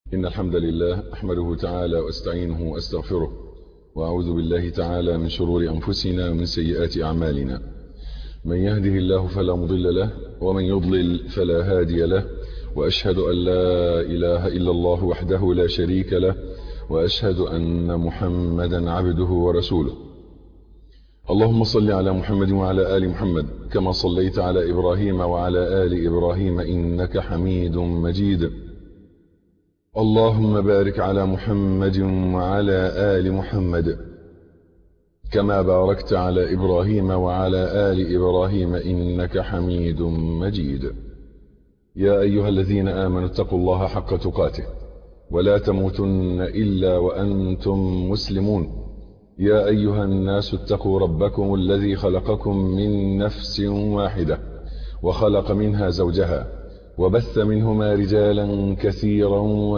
إن الحمد لله أحمده تعالى وأستعينه وأستغفره وأعوذ بالله تعالى من شرور أنفسنا ومن سيئات أعمالنا من يهده الله فلا مضل له ومن يضلل فلا هادي له وأشهد أن لا إله إلا الله وحده لا شريك له وأشهد أن محمدا عبده ورسوله اللهم صل على محمد وعلى آل محمد كما صليت على إبراهيم وعلى آل إبراهيم إنك حميد مجيد اللهم بارك على محمد وعلى آل محمد كما باركت على إبراهيم وعلى آل إبراهيم إنك حميد مجيد يا أيها الذين آمنوا اتقوا الله حق تقاته ولا تموتن إلا وأنتم مسلمون يا أيها الناس اتقوا ربكم الذي خلقكم من نفس واحدة وخلق منها زوجها وبث منهما رجالا كثيرا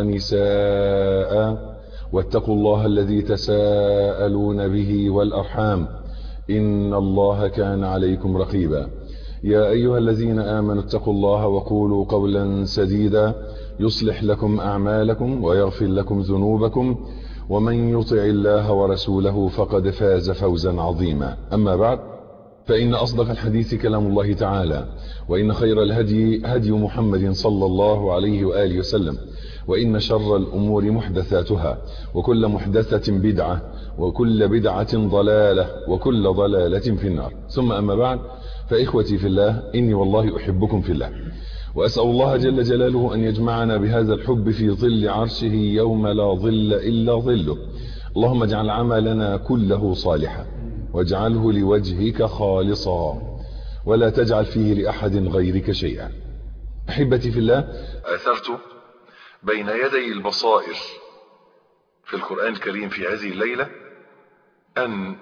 ونساء واتقوا الله الذي تساءلون به والأرحام إن الله كان عليكم رقيبا يا أيها الذين آمنوا اتقوا الله وقولوا قولا سديدا يصلح لكم أعمالكم ويغفر لكم ذنوبكم ومن يطع الله ورسوله فقد فاز فوزا عظيما أما بعد فإن أصدق الحديث كلام الله تعالى وإن خير الهدي هدي محمد صلى الله عليه وآله وسلم وإن شر الأمور محدثاتها وكل محدثة بدعة وكل بدعة ضلالة وكل ضلالة في النار ثم أما بعد فإخوتي في الله إني والله أحبكم في الله وأسأل الله جل جلاله أن يجمعنا بهذا الحب في ظل عرشه يوم لا ظل إلا ظله اللهم اجعل عملنا كله صالحا واجعله لوجهك خالصا ولا تجعل فيه لأحد غيرك شيئا أحبتي في الله أثرت بين يدي البصائر في القرآن الكريم في هذه الليلة أن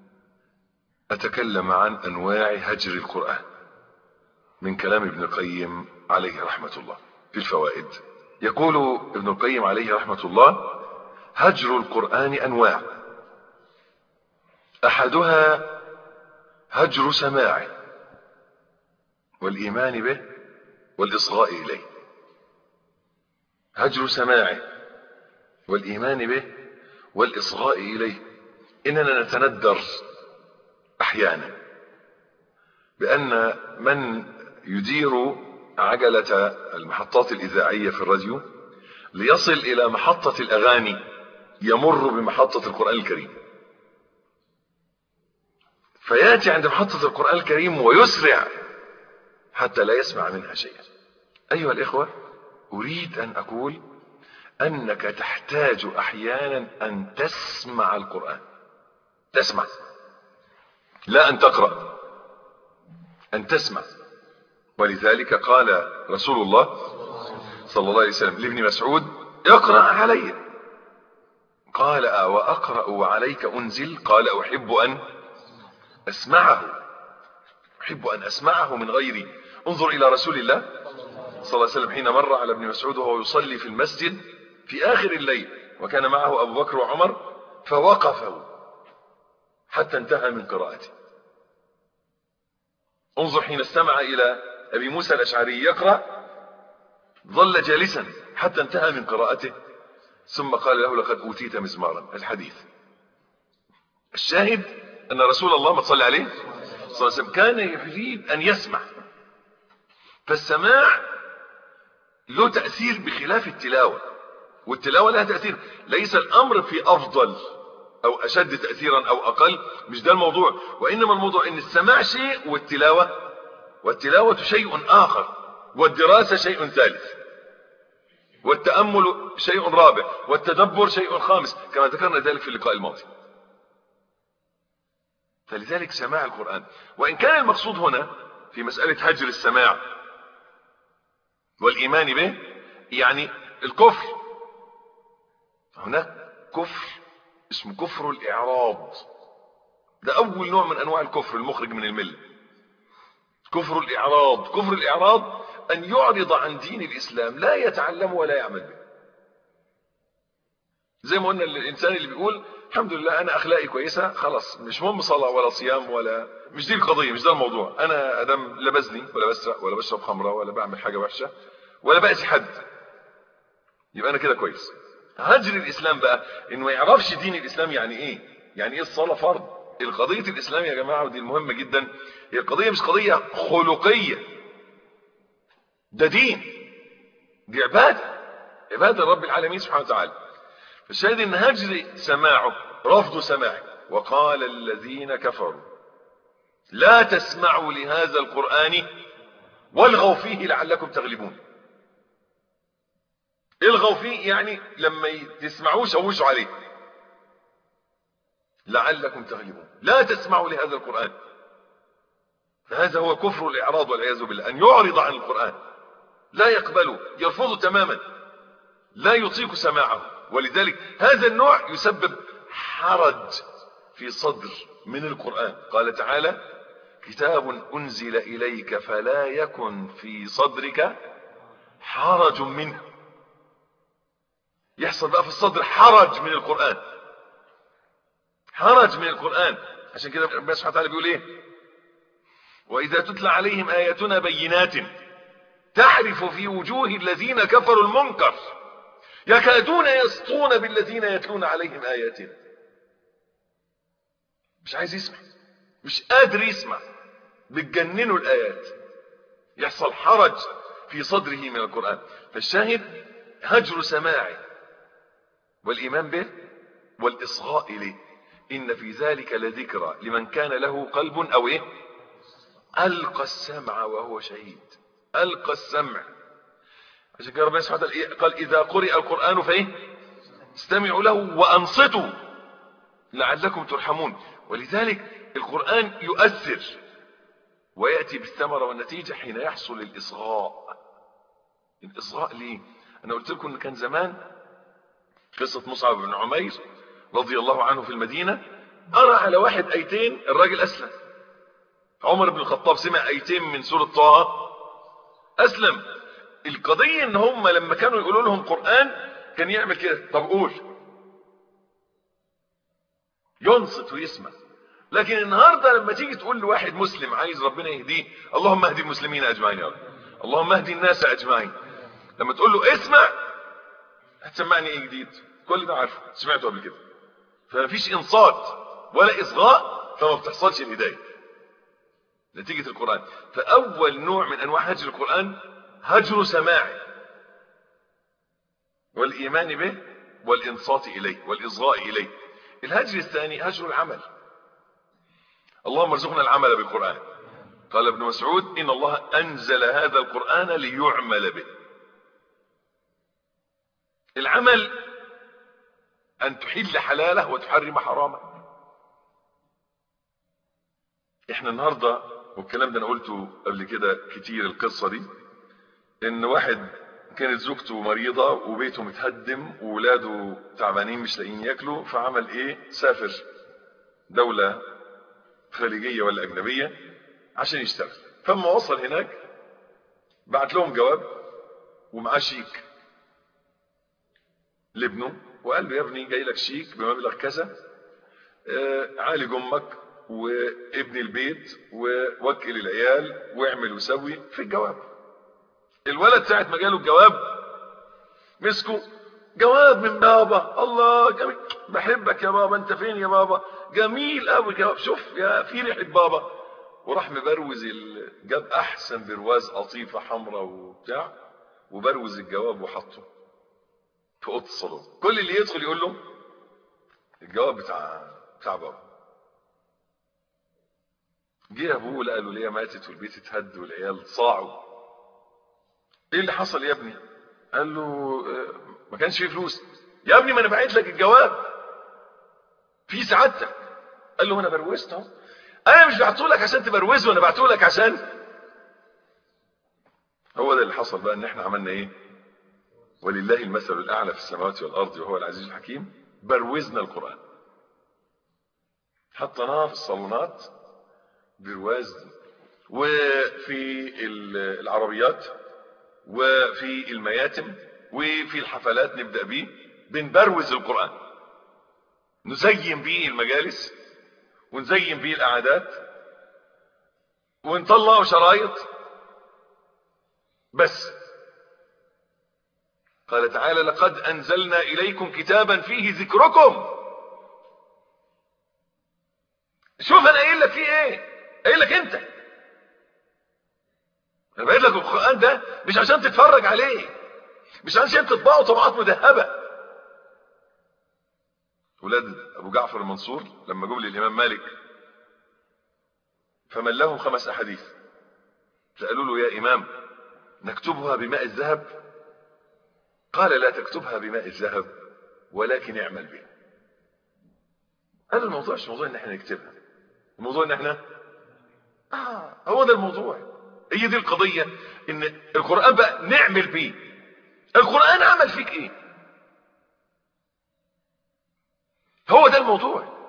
أتكلم عن أنواع هجر القرآن من كلام ابن القيم عليه رحمة الله في الفوائد يقول ابن القيم عليه رحمة الله هجر القرآن أنواع أحدها هجر سماعه والإيمان به والإصغاء إليه هجر سماعه والإيمان به والإصغاء إليه إننا نتندر أحيانا بأن من يدير عجلة المحطات الإذاعية في الراديو ليصل إلى محطة الأغاني يمر بمحطة القرآن الكريم فيأتي عند محطة القرآن الكريم ويسرع حتى لا يسمع منها شيئا أيها الإخوة أريد أن أقول أنك تحتاج أحيانا أن تسمع القرآن تسمع لا أن تقرأ أن تسمع ولذلك قال رسول الله صلى الله عليه وسلم لابن مسعود اقرأ علي قال وأقرأ وعليك أنزل قال أحب أن أسمعه أحب أن أسمعه من غيري انظر إلى رسول الله صلى الله عليه وسلم حين مر على ابن مسعود وهو يصلي في المسجد في آخر الليل وكان معه أبو بكر وعمر فوقفوا حتى انتهى من قراءته انظر حين استمع إلى أبي موسى الأشعري يقرأ ظل جالسا حتى انتهى من قراءته ثم قال له لقد أوتيت مزمارا الحديث الشاهد أن رسول الله ما تصلي عليه صلى الله عليه وسلم كان يريد أن يسمع فالسماع له تأثير بخلاف التلاوة والتلاوة لها تأثير ليس الأمر في أفضل أو أشد تأثيرا أو أقل مش ده الموضوع وإنما الموضوع أن السماع شيء والتلاوة والتلاوة شيء آخر والدراسة شيء ثالث والتأمل شيء رابع والتدبر شيء خامس كما ذكرنا ذلك في اللقاء الماضي فلذلك سماع القرآن وإن كان المقصود هنا في مسألة هجر السماع والإيمان به يعني الكفر هناك كفر اسمه كفر الإعراض ده أول نوع من أنواع الكفر المخرج من الملة كفر الإعراض كفر الإعراض أن يعرض عن دين الإسلام لا يتعلم ولا يعمل به زي ما قلنا الإنسان اللي بيقول الحمد لله أنا أخلاقي كويسة خلاص مش مهم صلاة ولا صيام ولا مش دي القضية مش ده الموضوع أنا أدم لا بزني ولا بسرق ولا بشرب خمرة ولا بعمل حاجة وحشة ولا بأذي حد يبقى انا كده كويس هجر الاسلام بقى انه ما يعرفش دين الاسلام يعني ايه يعني ايه الصلاه فرض القضيه الاسلام يا جماعه ودي المهمه جدا هي القضيه مش قضيه خلقيه ده دين دي عباده عباده رب العالمين سبحانه وتعالى فالشاهد ان هجر سماعه رفض سماعه وقال الذين كفروا لا تسمعوا لهذا القرآن والغوا فيه لعلكم تغلبون الغوا فيه يعني لما تسمعوه شوشوا عليه لعلكم تغلبون لا تسمعوا لهذا القرآن فهذا هو كفر الإعراض والعياذ بالله أن يعرض عن القرآن لا يقبله يرفضه تماما لا يطيق سماعه ولذلك هذا النوع يسبب حرج في صدر من القرآن قال تعالى كتاب أنزل إليك فلا يكن في صدرك حرج منه يحصل بقى في الصدر حرج من القرآن حرج من القرآن عشان كده ربنا سبحانه وتعالى بيقول ايه وإذا تتلى عليهم آياتنا بينات تعرف في وجوه الذين كفروا المنكر يكادون يسطون بالذين يتلون عليهم آياتنا مش عايز يسمع مش قادر يسمع بتجننه الآيات يحصل حرج في صدره من القرآن فالشاهد هجر سماعه والإيمان به والإصغاء إليه إن في ذلك لذكرى لمن كان له قلب أو إيه ألقى السمع وهو شهيد ألقى السمع عشان كده ربنا سبحانه وتعالى قال إذا قرئ القرآن فإيه استمعوا له وأنصتوا لعلكم ترحمون ولذلك القرآن يؤثر ويأتي بالثمرة والنتيجة حين يحصل الإصغاء الإصغاء ليه أنا قلت لكم إن كان زمان قصة مصعب بن عمير رضي الله عنه في المدينة أرى على واحد أيتين الراجل أسلم عمر بن الخطاب سمع أيتين من سورة طه أسلم القضية إن هم لما كانوا يقولوا لهم قرآن كان يعمل كده طب قول ينصت ويسمع لكن النهاردة لما تيجي تقول لواحد مسلم عايز ربنا يهديه اللهم اهدي المسلمين أجمعين يا رب اللهم اهدي الناس أجمعين لما تقول له اسمع هتسمعني ايه جديد كل ده عارفه سمعته قبل كده فمفيش انصات ولا اصغاء فما بتحصلش الهدايه نتيجه القران فاول نوع من انواع هجر القران هجر سماعه والايمان به والانصات اليه والاصغاء اليه الهجر الثاني هجر العمل اللهم ارزقنا العمل بالقران قال ابن مسعود ان الله انزل هذا القران ليعمل به العمل أن تحل حلاله وتحرم حرامه احنا النهاردة والكلام ده انا قلته قبل كده كتير القصة دي ان واحد كانت زوجته مريضة وبيته متهدم وولاده تعبانين مش لاقيين ياكلوا فعمل ايه سافر دولة خليجية ولا اجنبية عشان يشتغل فلما وصل هناك بعت لهم جواب ومعاه شيك لابنه وقال له يا ابني جاي لك شيك بمبلغ كذا آه عالج امك وابني البيت ووكل العيال واعمل وسوي في الجواب الولد ساعة ما جاله الجواب مسكه جواب من بابا الله جميل بحبك يا بابا انت فين يا بابا جميل قوي جواب شوف يا في ريحه بابا وراح مبروز ال... جاب احسن برواز قطيفه حمراء وبتاع وبروز الجواب وحطه في اوضه الصالون كل اللي يدخل يقول له الجواب بتاع بتاع بابا جه ابوه لقى له ليه ماتت والبيت اتهد والعيال صاعوا ايه اللي حصل يا ابني قال له ما كانش فيه فلوس يا ابني ما انا بعت لك الجواب في سعادتك قال له انا بروزت اهو انا مش بعته لك عشان تبروزه انا بعته لك عشان هو ده اللي حصل بقى ان احنا عملنا ايه ولله المثل الاعلى في السماوات والارض وهو العزيز الحكيم بروزنا القران حطيناه في الصالونات برواز وفي العربيات وفي المياتم وفي الحفلات نبدأ بيه بنبروز القرآن نزين بيه المجالس ونزين بيه القعدات ونطلع شرايط بس قال تعالى لقد أنزلنا إليكم كتابا فيه ذكركم شوف أنا قايل لك فيه إيه قايل لك أنت أنا بقيت لك القرآن ده مش عشان تتفرج عليه مش عشان تطبعه طبعات مذهبة ولاد أبو جعفر المنصور لما جم للإمام مالك فمن لهم خمس أحاديث فقالوا له يا إمام نكتبها بماء الذهب قال لا تكتبها بماء الذهب ولكن اعمل بها هذا الموضوع مش موضوع ان احنا نكتبها الموضوع ان احنا اه هو ده الموضوع هي دي القضية ان القرآن بقى نعمل بيه القرآن عمل فيك ايه هو ده الموضوع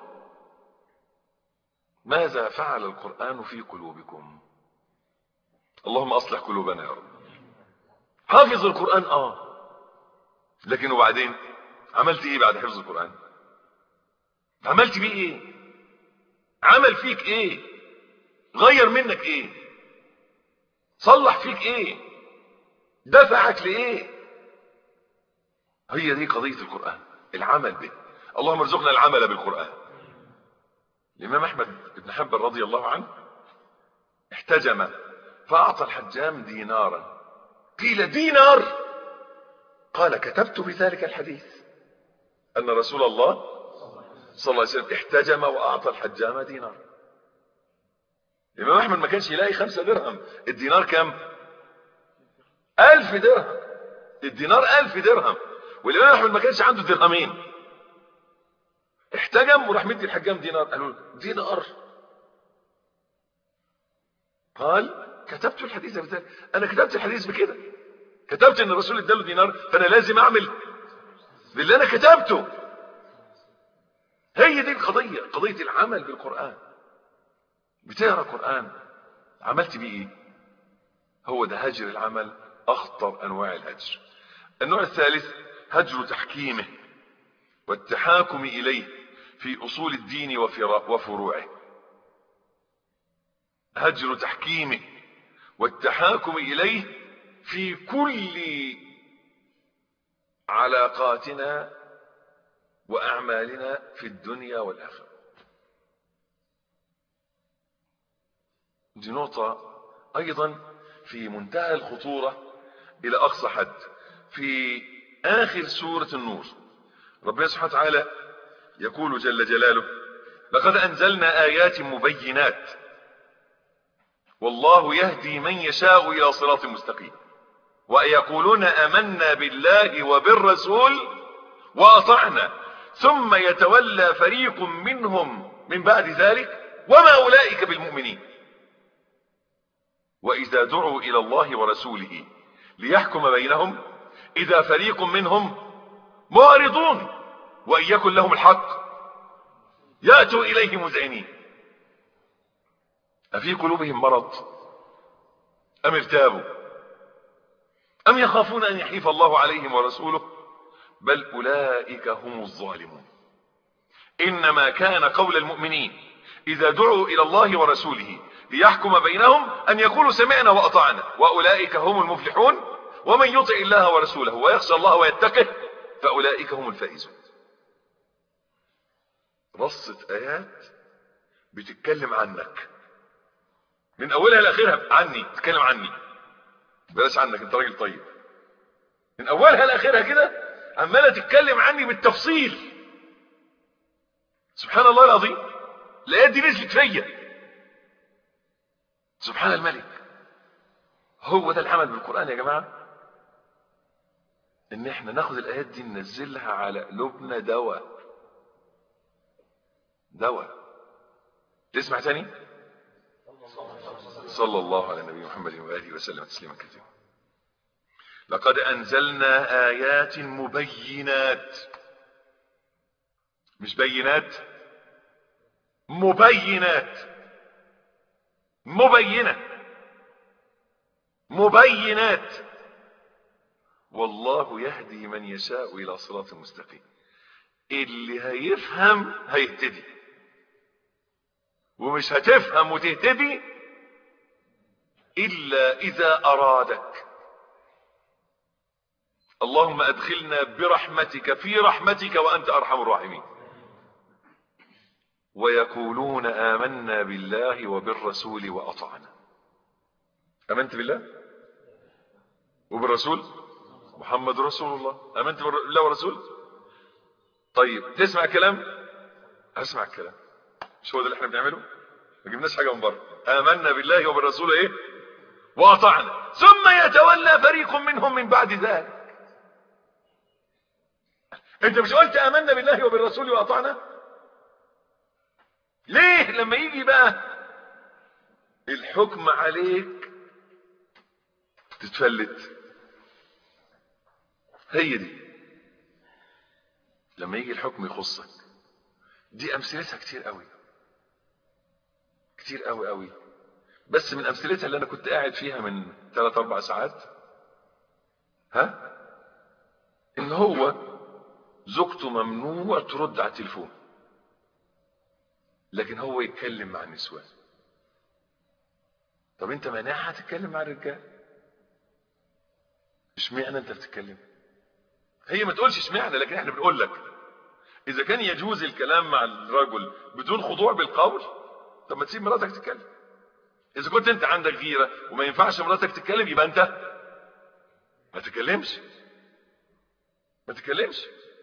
ماذا فعل القرآن في قلوبكم اللهم اصلح قلوبنا يا رب حافظ القرآن اه لكن وبعدين عملت ايه بعد حفظ القرآن عملت بيه ايه عمل فيك ايه غير منك ايه صلح فيك ايه دفعك لايه هي دي قضية القرآن العمل به اللهم ارزقنا العمل بالقرآن الإمام أحمد بن حنبل رضي الله عنه احتجم فأعطى الحجام دينارا قيل دينار قال كتبت بذلك الحديث أن رسول الله صلى الله عليه وسلم احتجم وأعطى الحجام دينار الإمام أحمد ما كانش يلاقي خمسة درهم الدينار كم ألف درهم الدينار ألف درهم والإمام أحمد ما كانش عنده درهمين احتجم وراح مدي الحجام دينار قالوا له دينار قال كتبت الحديث بذلك أنا كتبت الحديث بكده كتبت ان الرسول اداله دينار فانا لازم اعمل باللي انا كتبته هي دي القضية قضية العمل بالقرآن بتقرا قرآن عملت بيه ايه هو ده هجر العمل اخطر انواع الهجر النوع الثالث هجر تحكيمه والتحاكم اليه في اصول الدين وفروعه هجر تحكيمه والتحاكم اليه في كل علاقاتنا واعمالنا في الدنيا والاخره دي نقطه ايضا في منتهى الخطوره الى اقصى حد في اخر سوره النور ربنا سبحانه وتعالى يقول جل جلاله لقد انزلنا ايات مبينات والله يهدي من يشاء الى صراط مستقيم ويقولون امنا بالله وبالرسول واطعنا ثم يتولى فريق منهم من بعد ذلك وما اولئك بالمؤمنين واذا دعوا الى الله ورسوله ليحكم بينهم اذا فريق منهم معرضون وان يكن لهم الحق ياتوا اليه مذعنين افي قلوبهم مرض ام ارتابوا أم يخافون أن يحيف الله عليهم ورسوله بل أولئك هم الظالمون إنما كان قول المؤمنين إذا دعوا إلى الله ورسوله ليحكم بينهم أن يقولوا سمعنا وأطعنا وأولئك هم المفلحون ومن يطع الله ورسوله ويخشى الله ويتقه فأولئك هم الفائزون رصة آيات بتتكلم عنك من أولها لآخرها عني تتكلم عني بلاش عنك انت راجل طيب من اولها لاخرها كده عماله تتكلم عني بالتفصيل سبحان الله العظيم الايات دي نزلت فيا سبحان الملك هو ده العمل بالقران يا جماعه ان احنا ناخد الايات دي ننزلها على قلوبنا دواء دواء تسمع تاني صلى الله على النبي محمد وآله وسلم تسليما كثيرا لقد أنزلنا آيات مبينات مش بينات مبينات مبينة مبينات والله يهدي من يشاء إلى صراط مستقيم اللي هيفهم هيهتدي ومش هتفهم وتهتدي إلا إذا أرادك اللهم ادخلنا برحمتك في رحمتك وانت ارحم الراحمين ويقولون آمنا بالله وبالرسول وأطعنا آمنت بالله وبالرسول محمد رسول الله آمنت بالله ورسول طيب تسمع الكلام اسمع الكلام مش هو ده اللي احنا بنعمله ما جبناش حاجه من بره آمنا بالله وبالرسول ايه وأطعنا ثم يتولى فريق منهم من بعد ذلك انت مش قلت آمنا بالله وبالرسول وأطعنا ليه لما يجي بقى الحكم عليك تتفلت هي دي لما يجي الحكم يخصك دي امثلتها كتير قوي كتير قوي قوي بس من امثلتها اللي انا كنت قاعد فيها من 3 4 ساعات ها ان هو زوجته ممنوع ترد على التليفون لكن هو يتكلم مع النسوان طب انت مانعها تتكلم مع الرجال اشمعنى انت بتتكلم هي ما تقولش اشمعنى لكن احنا بنقول لك اذا كان يجوز الكلام مع الرجل بدون خضوع بالقول طب ما تسيب مراتك تتكلم اذا كنت انت عندك غيره وما ينفعش مراتك تتكلم يبقى انت ما تتكلمش ما تتكلمش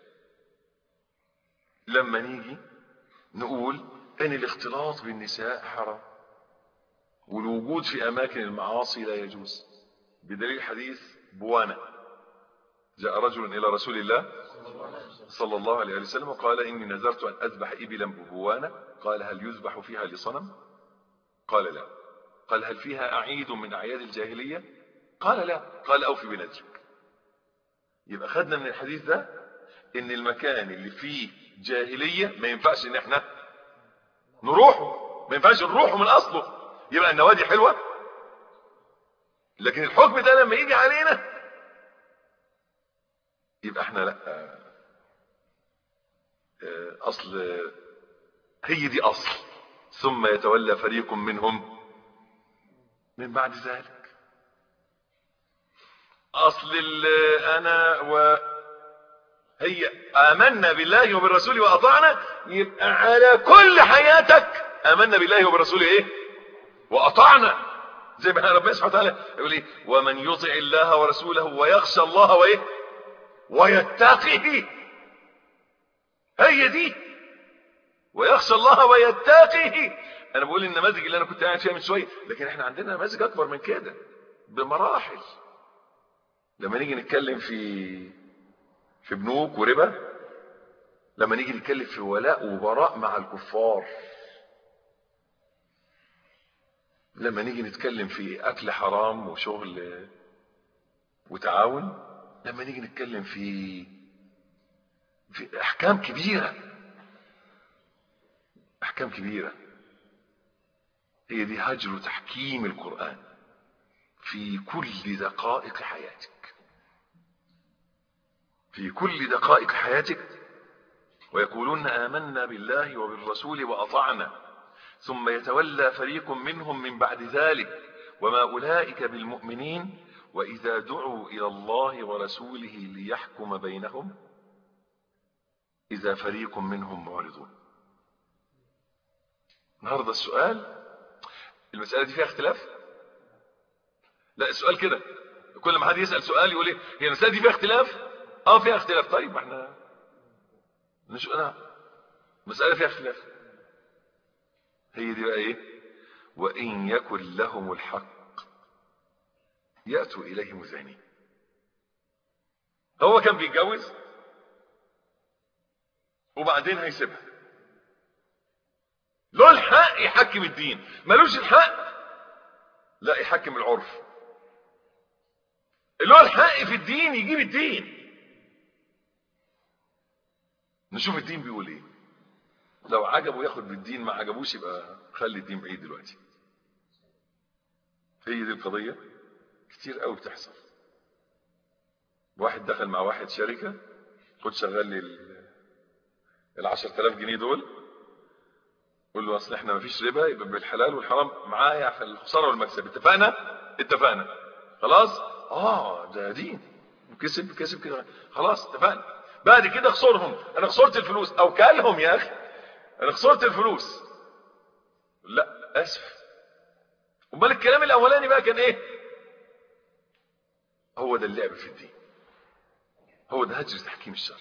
لما نيجي نقول ان الاختلاط بالنساء حرام والوجود في اماكن المعاصي لا يجوز بدليل حديث بوانا جاء رجل الى رسول الله صلى الله عليه وسلم وقال اني نذرت ان اذبح ابلا ببوانا قال هل يذبح فيها لصنم قال لا قال هل فيها اعيد من اعياد الجاهليه قال لا قال اوفي بنذرك يبقى خدنا من الحديث ده ان المكان اللي فيه جاهليه ما ينفعش ان احنا نروحه ما ينفعش نروحه من اصله يبقى النوادي حلوه لكن الحكم ده لما يجي علينا يبقى احنا لا اصل هي دي اصل ثم يتولى فريق منهم من بعد ذلك اصل انا و هي امنا بالله وبالرسول واطعنا يبقى على كل حياتك امنا بالله وبالرسول ايه واطعنا زي ما ربنا سبحانه وتعالى يقول ايه ومن يطع الله ورسوله ويخشى الله وايه ويتقيه هي دي ويخشى الله ويتقيه انا بقول النماذج اللي انا كنت قاعد فيها من شويه لكن احنا عندنا نماذج اكبر من كده بمراحل لما نيجي نتكلم في في بنوك وربا لما نيجي نتكلم في ولاء وبراء مع الكفار لما نيجي نتكلم في اكل حرام وشغل وتعاون لما نيجي نتكلم في في احكام كبيره احكام كبيره هي دي هجر تحكيم القران في كل دقائق حياتك في كل دقائق حياتك ويقولون آمنا بالله وبالرسول وأطعنا ثم يتولى فريق منهم من بعد ذلك وما أولئك بالمؤمنين وإذا دعوا إلى الله ورسوله ليحكم بينهم إذا فريق منهم معرضون النهارده السؤال المسألة دي فيها اختلاف لا السؤال كده كل ما حد يسأل سؤال يقول ايه هي المسألة دي فيها اختلاف اه فيها اختلاف طيب ما احنا مش انا مسألة فيها اختلاف هي دي بقى ايه وان يكن لهم الحق يأتوا اليه مذعنين هو كان بيتجوز وبعدين هيسيبها له الحق يحكم الدين ملوش الحق لا يحكم العرف اللي هو الحق في الدين يجيب الدين نشوف الدين بيقول ايه لو عجبه ياخد بالدين ما عجبوش يبقى خلي الدين بعيد دلوقتي هي دي القضيه كتير قوي بتحصل واحد دخل مع واحد شركه خد شغل لي ال 10000 جنيه دول قول له اصل احنا ما فيش ربا يبقى بالحلال والحرام معايا في الخساره والمكسب اتفقنا اتفقنا خلاص اه ده دين كسب كسب كده خلاص اتفقنا بعد كده خسرهم انا خسرت الفلوس او كلهم يا اخي انا خسرت الفلوس لا اسف امال الكلام الاولاني بقى كان ايه هو ده اللعب في الدين هو ده هجر تحكيم الشرع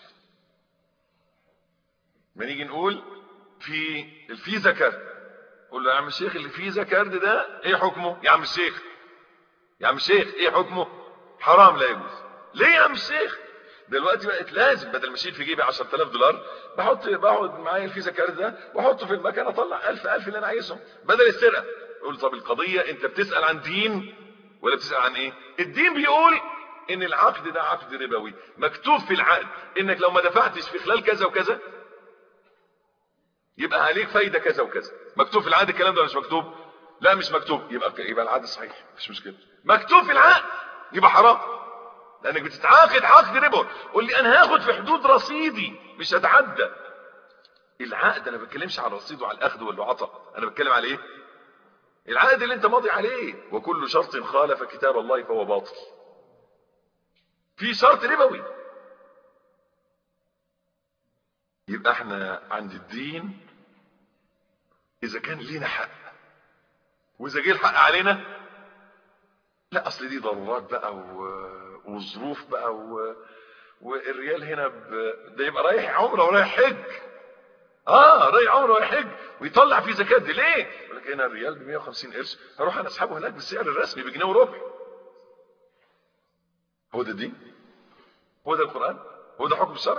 ما نيجي نقول في الفيزا كارد قول له يا عم الشيخ اللي فيزا كارد ده ايه حكمه يا عم الشيخ يا عم الشيخ ايه حكمه حرام لا يجوز ليه يا عم الشيخ دلوقتي بقت لازم بدل ما اشيل في جيبي 10000 دولار بحط بقعد معايا الفيزا كارد ده واحطه في المكان اطلع 1000 1000 اللي انا عايزهم بدل السرقه يقول طب القضيه انت بتسال عن دين ولا بتسال عن ايه الدين بيقول ان العقد ده عقد ربوي مكتوب في العقد انك لو ما دفعتش في خلال كذا وكذا يبقى عليك فايده كذا وكذا مكتوب في العقد الكلام ده ولا مش مكتوب لا مش مكتوب يبقى يبقى العقد صحيح مش مشكله مكتوب في العقد يبقى حرام لانك بتتعاقد عقد ربا قول لي انا هاخد في حدود رصيدي مش هتعدى العقد انا ما بتكلمش على الرصيد وعلى الاخذ والعطاء انا بتكلم على ايه العقد اللي انت ماضي عليه وكل شرط خالف كتاب الله فهو باطل في شرط ربوي يبقى احنا عند الدين اذا كان لينا حق واذا جه الحق علينا لا اصل دي ضرورات بقى و... وظروف بقى و... والريال هنا ب... ده يبقى رايح عمره ورايح حج اه رايح عمره ورايح حج ويطلع فيه زكاه دي ليه؟ يقول لك هنا الريال ب 150 قرش هروح انا اسحبه هناك بالسعر الرسمي بجنيه وربع هو ده الدين؟ هو ده القران؟ هو ده حكم الشرع؟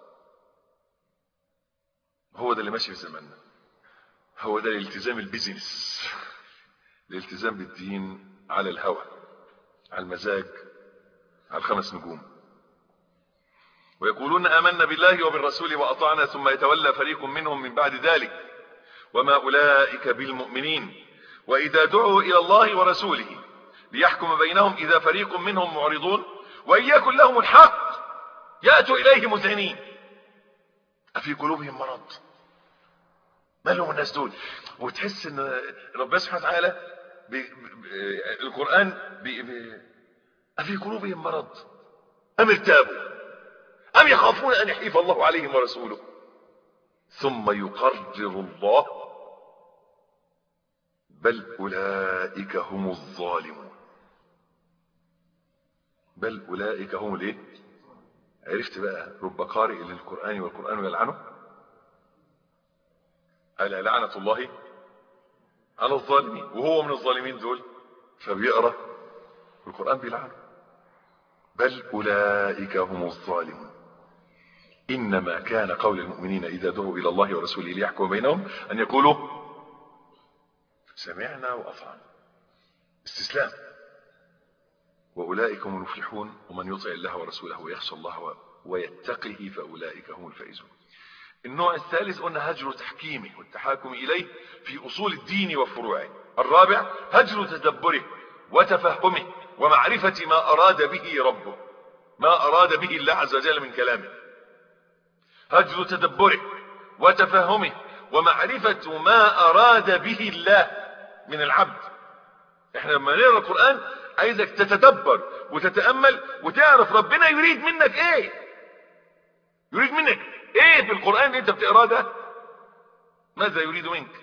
هو ده اللي ماشي في زماننا هو ده الالتزام البيزنس الالتزام بالدين على الهوى على المزاج على الخمس نجوم ويقولون آمنا بالله وبالرسول وأطعنا ثم يتولى فريق منهم من بعد ذلك وما أولئك بالمؤمنين وإذا دعوا إلى الله ورسوله ليحكم بينهم إذا فريق منهم معرضون وإن يكن لهم الحق يأتوا إليه مذعنين أفي قلوبهم مرض ما لهم الناس دول وتحس ان ربنا سبحانه وتعالى بي بي القرآن بي بي أفي قلوبهم مرض أم ارتابوا أم يخافون أن يحيف الله عليهم ورسوله ثم يقرر الله بل أولئك هم الظالمون بل أولئك هم الايه عرفت بقى رب قارئ للقرآن والقرآن يلعنه ألا لعنة الله على الظالمين وهو من الظالمين دول فبيقرأ القرآن بيلعنه بل أولئك هم الظالمون إنما كان قول المؤمنين إذا دعوا إلى الله ورسوله ليحكم بينهم أن يقولوا سمعنا وأطعنا استسلام وأولئك هم المفلحون ومن يطع الله ورسوله ويخشى الله ويتقه فأولئك هم الفائزون النوع الثالث قلنا هجر تحكيمه والتحاكم إليه في أصول الدين وفروعه الرابع هجر تدبره وتفهمه ومعرفة ما أراد به ربه ما أراد به الله عز وجل من كلامه هجر تدبره وتفهمه ومعرفة ما أراد به الله من العبد احنا لما نقرأ القرآن عايزك تتدبر وتتأمل وتعرف ربنا يريد منك ايه يريد منك ايه في القرآن اللي انت بتقراه ده ماذا يريد منك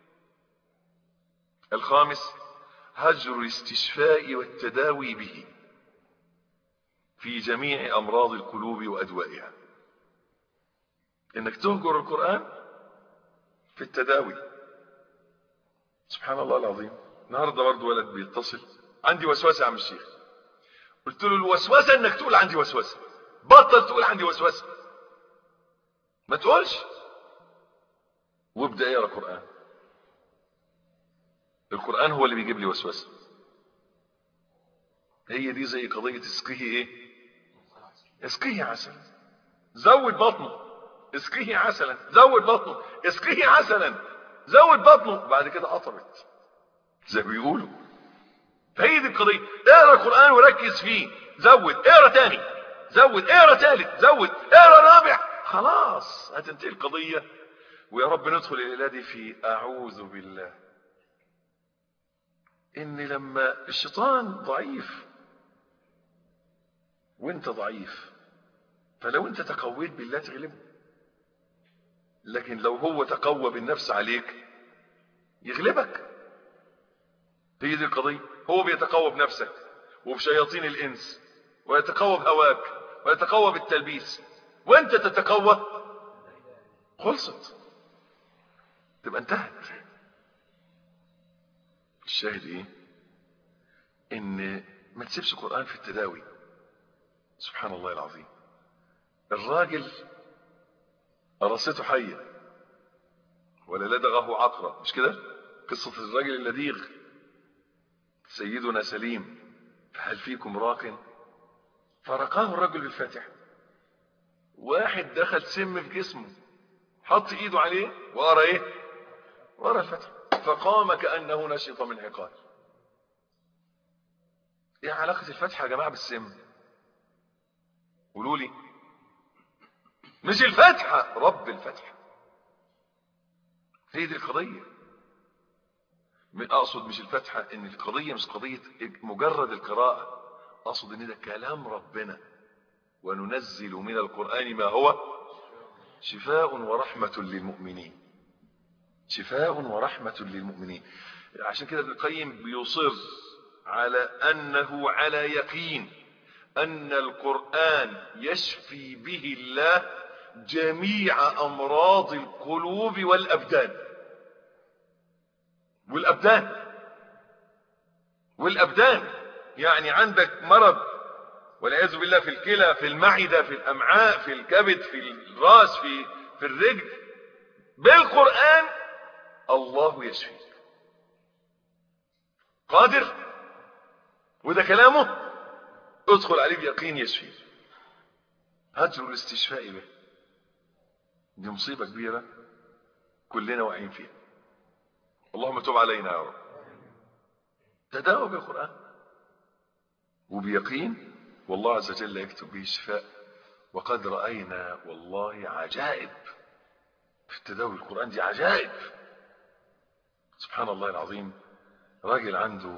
الخامس هجر الاستشفاء والتداوي به في جميع امراض القلوب وادوائها انك تهجر القرآن في التداوي سبحان الله العظيم النهارده برضه ولد بيتصل عندي وسوسه يا عم الشيخ قلت له الوسوسه انك تقول عندي وسوسه بطل تقول عندي وسوسه ما تقولش وابدا اقرا قران القران هو اللي بيجيب لي وسوسه هي دي زي قضيه اسقيه ايه اسقيه عسل زود بطنه اسقيه عسلا زود بطنه اسقيه عسلا زود بطنه بعد كده قطمت زي ما بيقولوا فهي دي القضيه اقرا القران وركز فيه زود اقرا تاني زود اقرا تالت زود اقرا رابع خلاص هتنتهي القضيه ويا رب ندخل الليله دي في اعوذ بالله ان لما الشيطان ضعيف وانت ضعيف فلو انت تقويت بالله تغلبه لكن لو هو تقوى بالنفس عليك يغلبك هي دي القضية هو بيتقوى بنفسك وبشياطين الإنس ويتقوى بهواك ويتقوى بالتلبيس وانت تتقوى خلصت تبقى انتهت الشاهد ايه ان ما تسيبش قرآن في التداوي سبحان الله العظيم الراجل قرصته حية ولا لدغه عقرة مش كده قصة الراجل اللديغ سيدنا سليم فهل فيكم راق فرقاه الرجل بالفاتحة واحد دخل سم في جسمه حط ايده عليه وقرا ايه وقرا الفتحة فقام كأنه نشط من عقال ايه علاقة الفتحة يا جماعة بالسم قولوا لي مش الفتحة رب الفتحة هي دي القضية من اقصد مش الفتحة ان القضية مش قضية مجرد القراءة اقصد ان ده كلام ربنا وننزل من القرآن ما هو شفاء ورحمة للمؤمنين شفاء ورحمة للمؤمنين عشان كده ابن القيم بيصر على أنه على يقين أن القرآن يشفي به الله جميع أمراض القلوب والأبدان والأبدان والأبدان يعني عندك مرض والعياذ بالله في الكلى في المعدة في الأمعاء في الكبد في الراس في في الرجل بالقرآن الله يشفيك قادر وده كلامه ادخل عليه بيقين يشفيك هجر الاستشفاء به دي مصيبة كبيرة كلنا واقعين فيها اللهم تب علينا يا رب تداوى بالقرآن وبيقين والله عز وجل يكتب به الشفاء وقد رأينا والله عجائب في التداوي القرآن دي عجائب سبحان الله العظيم راجل عنده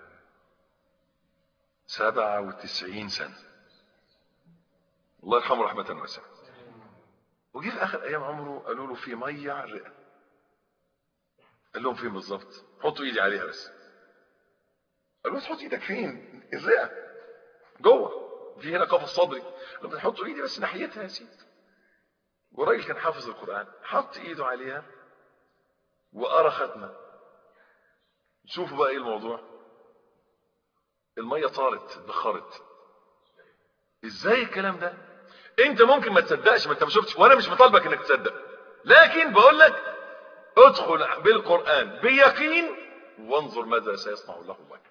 سبعة وتسعين سنة الله يرحمه رحمة واسعة وجي في آخر أيام عمره قالوا له في مية على الرئة قال لهم فين بالظبط حطوا ايدي عليها بس قالوا له تحط ايدك فين الرئة جوه في هنا قفص صدري لما تحطوا ايدي بس ناحيتها يا سيدي والراجل كان حافظ القرآن حط ايده عليها وقرا ختمه شوفوا بقى ايه الموضوع المية طارت اتبخرت ازاي الكلام ده انت ممكن ما تصدقش ما انت ما شفتش وانا مش مطالبك انك تصدق لكن بقول لك ادخل بالقرآن بيقين وانظر ماذا سيصنع الله لك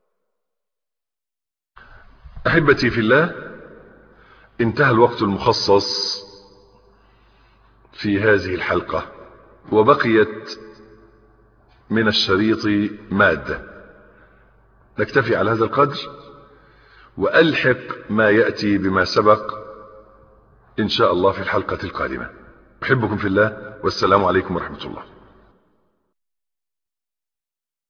احبتي في الله انتهى الوقت المخصص في هذه الحلقة وبقيت من الشريط مادة نكتفي على هذا القدر وألحق ما يأتي بما سبق إن شاء الله في الحلقة القادمة أحبكم في الله والسلام عليكم ورحمة الله